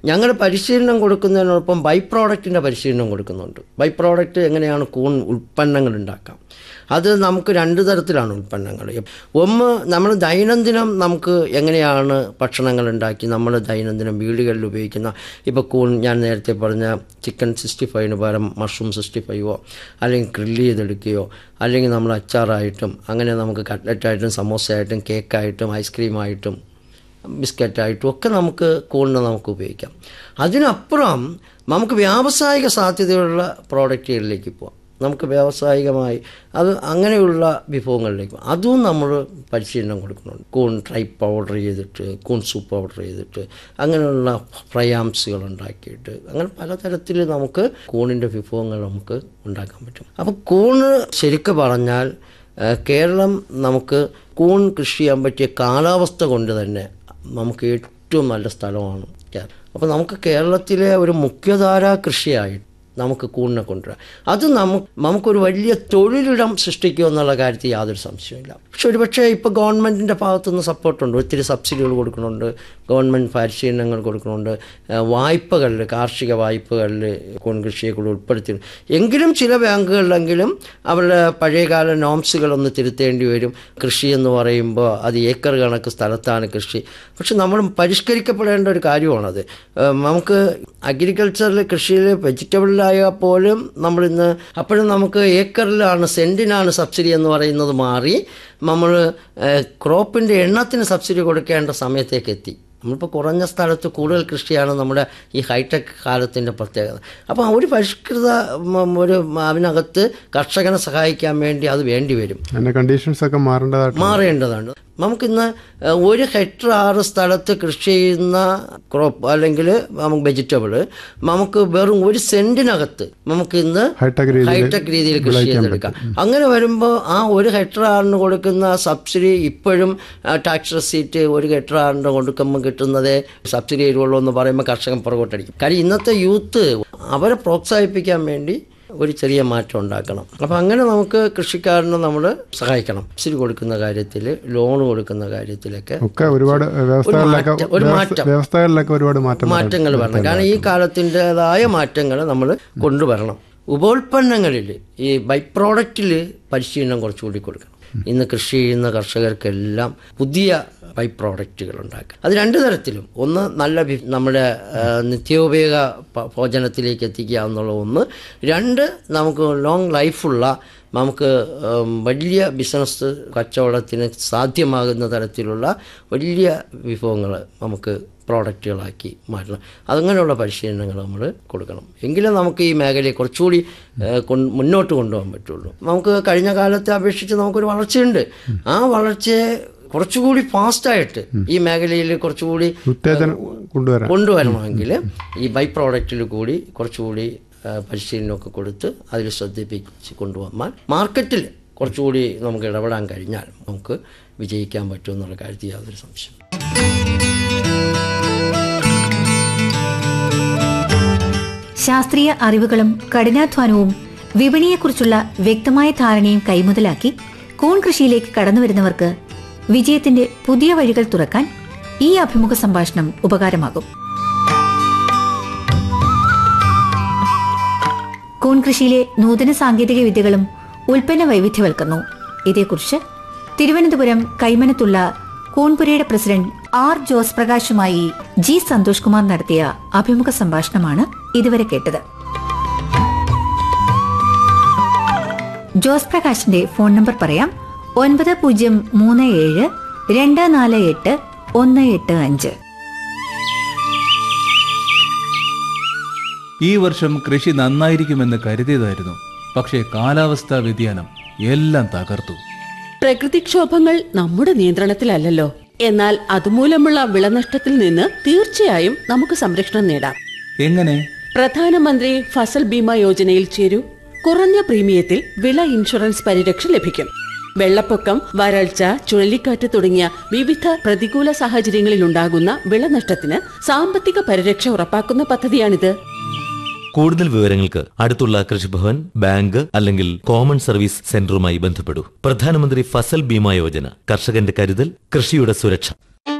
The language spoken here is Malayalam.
ഞങ്ങൾ പരിശീലനം കൊടുക്കുന്നതിനോടൊപ്പം ബൈ പ്രോഡക്റ്റിൻ്റെ പരിശീലനം കൊടുക്കുന്നുണ്ട് ബൈ പ്രോഡക്റ്റ് എങ്ങനെയാണ് കൂൺ ഉൽപ്പന്നങ്ങൾ ഉണ്ടാക്കാം അത് നമുക്ക് രണ്ട് തരത്തിലാണ് ഉൽപ്പന്നങ്ങൾ ഒന്ന് നമ്മൾ ദൈനംദിനം നമുക്ക് എങ്ങനെയാണ് ഭക്ഷണങ്ങൾ ഉണ്ടാക്കി നമ്മൾ ദൈനംദിനം വീടുകളിൽ ഉപയോഗിക്കുന്ന ഇപ്പോൾ കൂൺ ഞാൻ നേരത്തെ പറഞ്ഞ ചിക്കൻ സിക്സ്റ്റി ഫൈവിന് പകരം മഷ്റൂം സിക്സ്റ്റി ഫൈവോ അല്ലെങ്കിൽ ഗ്രില്ല് ചെയ്തെടുക്കുകയോ അല്ലെങ്കിൽ നമ്മൾ അച്ചാറായിട്ടും അങ്ങനെ നമുക്ക് കട്ട്ലറ്റായിട്ടും സമോസയായിട്ടും കേക്കായിട്ടും ഐസ്ക്രീമായിട്ടും ബിസ്ക്കറ്റായിട്ടും ഒക്കെ നമുക്ക് കൂണിന് നമുക്ക് ഉപയോഗിക്കാം അതിനപ്പുറം നമുക്ക് വ്യാവസായിക സാധ്യതയുള്ള പ്രോഡക്റ്റുകളിലേക്ക് പോവാം നമുക്ക് വ്യാവസായികമായി അത് അങ്ങനെയുള്ള വിഭവങ്ങളിലേക്ക് പോകാം. അതും നമ്മൾ പരിശീലനം കൊടുക്കുന്നുണ്ട് കൂൺ ഡ്രൈ പൗഡർ ചെയ്തിട്ട് കൂൺ സൂപ്പ് പൗഡർ ചെയ്തിട്ട് അങ്ങനെയുള്ള ഫ്രയാംസുകൾ ഉണ്ടാക്കിയിട്ട് അങ്ങനെ പലതരത്തിൽ നമുക്ക് കൂണിൻ്റെ വിഭവങ്ങൾ നമുക്ക് ഉണ്ടാക്കാൻ പറ്റും അപ്പോൾ കൂണ് ശരിക്കും പറഞ്ഞാൽ ഏഹ്, കേരളം നമുക്ക് കൂൺ കൃഷി ചെയ്യാൻ പറ്റിയ കാലാവസ്ഥ കൊണ്ട് തന്നെ നമുക്ക് ഏറ്റവും നല്ല സ്ഥലമാണ് കേരളം അപ്പോൾ നമുക്ക് കേരളത്തിലെ ഒരു മുഖ്യധാരാ കൃഷിയായിട്ട് നമുക്ക് കൂണിനെ കൊണ്ടുവരാം അത് നമുക്ക് നമുക്കൊരു വലിയ തൊഴിലിടം സൃഷ്ടിക്കുക എന്നുള്ള കാര്യത്തിൽ യാതൊരു സംശയമില്ല പക്ഷെ ഒരുപക്ഷെ ഇപ്പോൾ ഗവൺമെൻറ്റിൻ്റെ ഭാഗത്തുനിന്ന് സപ്പോർട്ടുണ്ട് ഒത്തിരി സബ്സിഡികൾ കൊടുക്കുന്നുണ്ട് ഗവൺമെൻറ് പരിശീലനങ്ങൾ കൊടുക്കുന്നുണ്ട് ഏഹ് വായ്പകളിൽ കാർഷിക വായ്പകളിൽ കൂൺ കൃഷിയെ കൂടെ ഉൾപ്പെടുത്തി എങ്കിലും ചില ബാങ്കുകളിലെങ്കിലും അവരുടെ പഴയകാല നോംസുകളൊന്ന് തിരുത്തേണ്ടി വരും കൃഷി എന്ന് പറയുമ്പോൾ അത് ഏക്കർ കണക്ക് സ്ഥലത്താണ് കൃഷി പക്ഷെ നമ്മൾ പരിഷ്കരിക്കപ്പെടേണ്ട ഒരു കാര്യമാണത് ഏഹ് നമുക്ക് അഗ്രികൾച്ചറിൽ കൃഷിയിൽ വെജിറ്റബിളിലായാൽ പോലും നമ്മളിന്ന് അപ്പോഴും നമുക്ക് ഏക്കറിലാണ് സെൻറ്റിനാണ് സബ്സിഡി എന്ന് പറയുന്നത് മാറി നമ്മൾ ക്രോപ്പിൻ്റെ എണ്ണത്തിന് സബ്സിഡി കൊടുക്കേണ്ട സമയത്തേക്ക് എത്തി നമ്മളിപ്പോൾ കുറഞ്ഞ സ്ഥലത്ത് കൂടുതൽ കൃഷിയാണ് നമ്മുടെ ഈ ഹൈടെക് കാലത്തിൻ്റെ പ്രത്യേകത അപ്പോൾ ഒരു പരിഷ്കൃത ഉം, ഒരു അതിനകത്ത് കർഷകനെ സഹായിക്കാൻ വേണ്ടി അത് വേണ്ടി വരും അതിന്റെ കണ്ടീഷൻസ് ഒക്കെ മാറേണ്ടതായിട്ട് മാറേണ്ടതാണ് നമുക്കിന്ന് ഏഹ്, ഒരു ഹെക്ടർ ആറ് സ്ഥലത്ത് കൃഷി ചെയ്യുന്ന ക്രോപ്പ് അല്ലെങ്കിൽ നമുക്ക് വെജിറ്റബിൾ നമുക്ക് വെറും ഒരു സെന്റിനകത്ത് നമുക്ക് ഇന്ന് ഹൈടെക് രീതിയിൽ ഹൈടെക് രീതിയിൽ കൃഷി ചെയ്തെടുക്കാം അങ്ങനെ വരുമ്പോൾ ആ ഒരു ഹെക്ടർ ആറിന് കൊടുക്കുന്ന സബ്സിഡി ഇപ്പോഴും ടാക്സ് റെസീറ്റ് ഒരു ഹെക്ടർ ആറിന് കൊടുക്കുമ്പോൾ കിട്ടുന്നതേ സബ്സിഡി തരുള്ളൂ എന്ന് പറയുമ്പോൾ കർഷകൻ പുറകോട്ടടിക്കും കാര്യം ഇന്നത്തെ യൂത്ത് അവരെ പ്രോത്സാഹിപ്പിക്കാൻ വേണ്ടി ഒരു ചെറിയ മാറ്റം ഉണ്ടാക്കണം അപ്പം അങ്ങനെ നമുക്ക് കൃഷിക്കാരനെ നമ്മൾ സഹായിക്കണം സബ്സിഡി കൊടുക്കുന്ന കാര്യത്തിൽ ലോൺ കൊടുക്കുന്ന കാര്യത്തിലൊക്കെ ഒക്കെ ഒരുപാട് വ്യവസ്ഥകളിലൊക്കെ മാറ്റം- ഒരു വ്യവസ്ഥ- മാറ്റം. വ്യവസ്ഥകളിലൊക്കെ ഒരുപാട് മാറ്റം മാറ്റങ്ങൾ വരണം കാരണം ഈ കാലത്തിൻ്റെതായ മാറ്റങ്ങൾ നമ്മൾ കൊണ്ടുവരണം ഉപോൽപ്പന്നങ്ങളിൽ ഈ ബൈ പ്രോഡക്റ്റിൽ പരിശീലനം കുറച്ചുകൂടി കൊടുക്കണം ഇന്ന് കൃഷി ചെയ്യുന്ന കർഷകർക്കെല്ലാം പുതിയ ബൈ പ്രോഡക്റ്റുകൾ ഉണ്ടാക്കുക അത് രണ്ട് തരത്തിലും ഒന്ന് നല്ല വി- നമ്മുടെ ആ, നിത്യോപയോഗ പ- ഭോജനത്തിലേക്ക് എത്തിക്കുക എന്നുള്ള ഒന്ന് രണ്ട് നമുക്ക് ലോങ് ലൈഫുള്ള നമുക്ക് ഉം, വലിയ ബിസിനസ് കച്ചവടത്തിന് സാധ്യമാകുന്ന തരത്തിലുള്ള വലിയ വിഭവങ്ങൾ നമുക്ക് പ്രോഡക്റ്റുകളാക്കി മാറ്റണം അതങ്ങനെയുള്ള പരിശീലനങ്ങൾ നമ്മൾ കൊടുക്കണം എങ്കിലും നമുക്ക് ഈ മേഖലയെ കുറച്ചുകൂടി ഏഹ്, കൊണ്ട് മുന്നോട്ട് കൊണ്ടുപോകാൻ പറ്റുള്ളൂ നമുക്ക് കഴിഞ്ഞ കാലത്തെ അപേക്ഷിച്ച് നമുക്കൊരു വളർച്ചയുണ്ട് ആ വളർച്ചയെ കുറച്ചുകൂടി ഫാസ്റ്റായിട്ട് ഈ മേഖലയിൽ കുറച്ചുകൂടി ഉത്തേജനം കൊണ്ടുവരാൻ കൊണ്ടുവരണമെങ്കിൽ ഈ ബൈ പ്രോഡക്റ്റിൽ കൂടി കുറച്ചുകൂടി ആ, പരിശീലനമൊക്കെ കൊടുത്ത് അതിൽ ശ്രദ്ധിപ്പിച്ച് കൊണ്ടുവന്നാൽ മാർക്കറ്റിൽ കുറച്ചുകൂടി നമുക്ക് ഇടപെടാൻ കഴിഞ്ഞാൽ നമുക്ക് വിജയിക്കാൻ പറ്റുമെന്നുള്ള കാര്യത്തിൽ യാതൊരു സംശയം ശാസ്ത്രീയ അറിവുകളും കഠിനാധ്വാനവും വിപണിയെക്കുറിച്ചുള്ള വ്യക്തമായ ധാരണയും കൈമുതലാക്കി കൂൺ കൃഷിയിലേക്ക് കടന്നുവരുന്നവർക്ക് വിജയത്തിന്റെ പുതിയ വഴികൾ തുറക്കാൻ ഈ അഭിമുഖ സംഭാഷണം ഉപകാരമാകും കൂൺ കൃഷിയിലെ നൂതന സാങ്കേതിക വിദ്യകളും ഉൽപ്പന്ന വൈവിധ്യവൽക്കരണവും ഇതേക്കുറിച്ച് തിരുവനന്തപുരം കൈമനത്തുള്ള കൂൺപുരയുടെ പ്രസിഡന്റ് ആർ ജോസ് പ്രകാശുമായി ജി സന്തോഷ് കുമാർ നടത്തിയ അഭിമുഖ സംഭാഷണമാണ് ഇതുവരെ കേട്ടത് ജോസ് പ്രകാശിന്റെ ഫോൺ നമ്പർ പറയാം ഒൻപത് പൂജ്യം മൂന്ന് ഏഴ് രണ്ട് നാല് എട്ട് ഒന്ന് എട്ട് അഞ്ച് ഈ വർഷം കൃഷി നന്നായിരിക്കുമെന്ന് കരുതിയതായിരുന്നു പക്ഷേ കാലാവസ്ഥാ വ്യതിയാനം എല്ലാം തകർത്തു പ്രകൃതിക്ഷോഭങ്ങൾ നമ്മുടെ നിയന്ത്രണത്തിലല്ലല്ലോ എന്നാൽ അതുമൂലമുള്ള വിളനഷ്ടത്തിൽ നിന്ന് തീർച്ചയായും നമുക്ക് സംരക്ഷണം നേടാം എങ്ങനെ പ്രധാനമന്ത്രി ഫസൽ ബീമ യോജനയിൽ ചേരൂ കുറഞ്ഞ പ്രീമിയത്തിൽ വിള ഇൻഷുറൻസ് പരിരക്ഷ ലഭിക്കും വെള്ളപ്പൊക്കം വരൾച്ച ചുഴലിക്കാറ്റ് തുടങ്ങിയ വിവിധ പ്രതികൂല സാഹചര്യങ്ങളിൽ ഉണ്ടാകുന്ന വിളനഷ്ടത്തിന് സാമ്പത്തിക പരിരക്ഷ ഉറപ്പാക്കുന്ന പദ്ധതിയാണിത് കൂടുതൽ വിവരങ്ങൾക്ക് അടുത്തുള്ള കൃഷിഭവൻ ബാങ്ക് അല്ലെങ്കിൽ കോമൺ സർവീസ് സെന്ററുമായി ബന്ധപ്പെടൂ പ്രധാനമന്ത്രി ഫസൽ ബീമ യോജന കർഷകന്റെ കരുതൽ കൃഷിയുടെ സുരക്ഷ